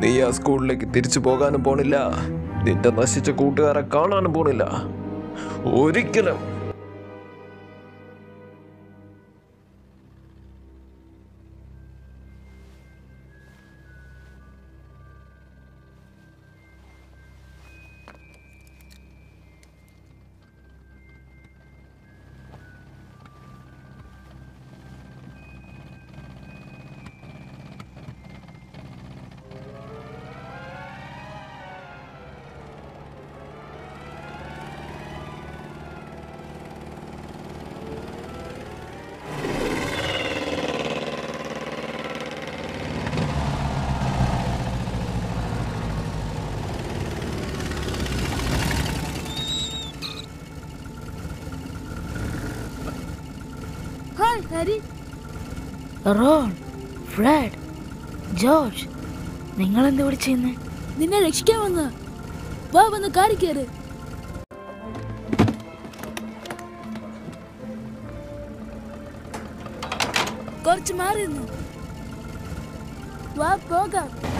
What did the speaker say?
നീ ആ സ്കൂളിലേക്ക് തിരിച്ചു പോകാനും പോണില്ല നിന്റെ നശിച്ച കൂട്ടുകാരെ കാണാനും പോണില്ല ഒരിക്കലും hi Harry Ron Fred George നിങ്ങൾ എന്ത് ഇവിടെ ചെയ്യുന്നേ നിന്നെ രക്ഷിക്കാൻ വന്ന വാ വന്ന് കാറി കയറ് കുറച്ച് മാറി നിന്നു വാ പോകാം